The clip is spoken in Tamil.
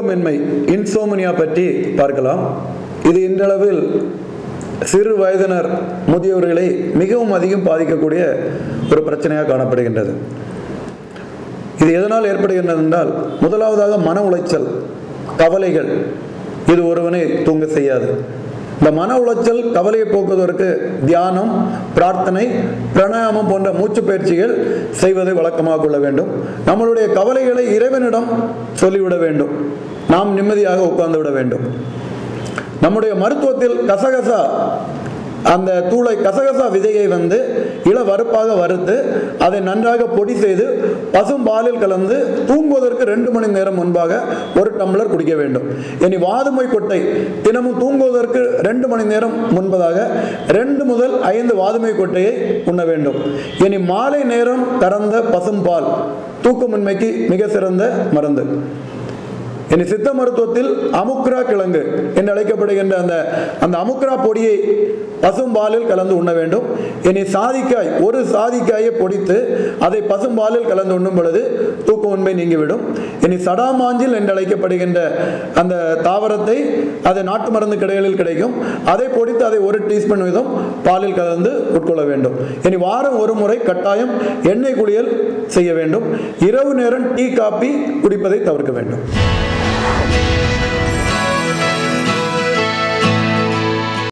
தூக்கமின்மை இன்சோமனியா பற்றி பார்க்கலாம் இது இன்றளவில் சிறு வயதினர் முதியவர்களை மிகவும் அதிகம் பாதிக்கக்கூடிய ஒரு பிரச்சனையாக காணப்படுகின்றது இது எதனால் ஏற்படுகின்றது என்றால் முதலாவதாக மன உளைச்சல் கவலைகள் இது ஒருவனை தூங்க செய்யாது இந்த மன உளைச்சல் கவலையை போக்குவதற்கு தியானம் பிரார்த்தனை பிராணாயாமம் போன்ற மூச்சு பயிற்சிகள் செய்வதை வழக்கமாக கொள்ள வேண்டும் நம்மளுடைய கவலைகளை இறைவனிடம் சொல்லிவிட வேண்டும் நாம் நிம்மதியாக உட்கார்ந்து விட வேண்டும் நம்முடைய மருத்துவத்தில் கசகசா அந்த தூளை கசகசா விதையை வந்து இள வறுப்பாக வறுத்து அதை நன்றாக பொடி செய்து பசும் பாலில் கலந்து தூங்குவதற்கு ரெண்டு மணி நேரம் முன்பாக ஒரு டம்ளர் குடிக்க வேண்டும் இனி வாதுமை கொட்டை தினமும் தூங்குவதற்கு ரெண்டு மணி நேரம் முன்பதாக ரெண்டு முதல் ஐந்து வாதுமை கொட்டையை உண்ண வேண்டும் இனி மாலை நேரம் கறந்த பசும்பால் தூக்கமின்மைக்கு மிக சிறந்த மருந்து இனி சித்த மருத்துவத்தில் அமுக்ரா கிழங்கு என்று அழைக்கப்படுகின்ற அந்த அந்த அமுக்ரா பொடியை பசும்பாலில் கலந்து உண்ண வேண்டும் இனி சாதிக்காய் ஒரு சாதிக்காயை பொடித்து அதை பசும்பாலில் கலந்து உண்ணும் பொழுது தூக்க உண்மை நீங்கிவிடும் இனி சடாமாஞ்சில் என்று அழைக்கப்படுகின்ற அந்த தாவரத்தை அது நாட்டு மருந்து கடைகளில் கிடைக்கும் அதை பொடித்து அதை ஒரு டீஸ்பூன் வீதம் பாலில் கலந்து உட்கொள்ள வேண்டும் இனி வாரம் ஒரு முறை கட்டாயம் எண்ணெய் குளியல் செய்ய வேண்டும் இரவு நேரம் டீ காபி குடிப்பதை தவிர்க்க வேண்டும்